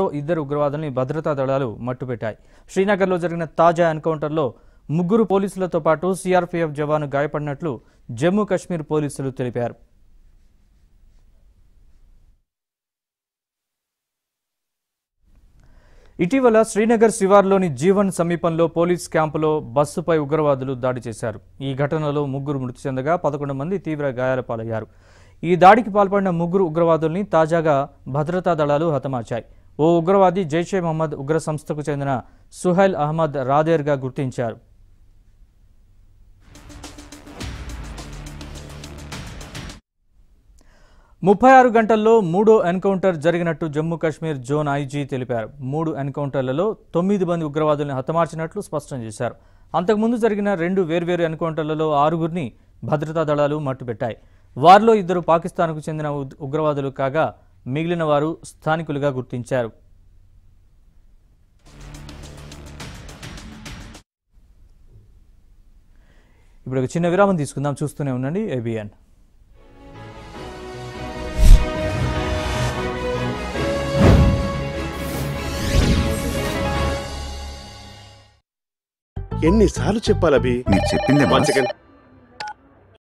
ఇద్దరు ఉగ్రవాదుల్ని భద్రతా దళాలు మట్టుపెట్టాయి శ్రీనగర్లో జరిగిన తాజా ఎన్కౌంటర్లో ముగ్గురు పోలీసులతో పాటు సిఆర్పీఎఫ్ జవాను గాయపడినట్లు జమ్మూ కాశ్మీర్ పోలీసులు తెలిపారు ఇటీవల శ్రీనగర్ శివార్లోని జీవన్ సమీపంలో పోలీస్ క్యాంపులో బస్సుపై ఉగ్రవాదులు దాడి చేశారు ఈ ఘటనలో ముగ్గురు మృతి చెందగా పదకొండు మంది తీవ్ర గాయాల పాలయ్యారు ఈ దాడికి పాల్పడిన ముగ్గురు ఉగ్రవాదుల్ని తాజాగా భద్రతా దళాలు హతమార్చాయి ఓ ఉగ్రవాది జైషే మహమ్మద్ ఉగ్ర సంస్థకు చెందిన సుహైల్ అహ్మద్ రాదేర్గా గుర్తించారు ముప్పై ఆరు గంటల్లో మూడో ఎన్కౌంటర్ జరిగినట్టు జమ్మూ కాశ్మీర్ జోన్ ఐజీ తెలిపారు మూడు ఎన్కౌంటర్లలో తొమ్మిది మంది ఉగ్రవాదుల్ని హతమార్చినట్లు స్పష్టం చేశారు అంతకుముందు జరిగిన రెండు వేర్వేరు ఎన్కౌంటర్లలో ఆరుగురిని భద్రతా దళాలు మట్టుపెట్టాయి వారిలో ఇద్దరు పాకిస్తాన్కు చెందిన ఉద్- ఉగ్రవాదులు కాగా మిగిలిన వారు స్థానికులుగా గుర్తించారు ఇప్పుడు ఒక చిన్న విరామం తీసుకుందాం చూస్తూనే ఉండండి ఏబిఎన్ ఎన్నిసార్లు చెప్పాలి అభి మీరు చెప్పిందే వన్ బాస్. సెకండ్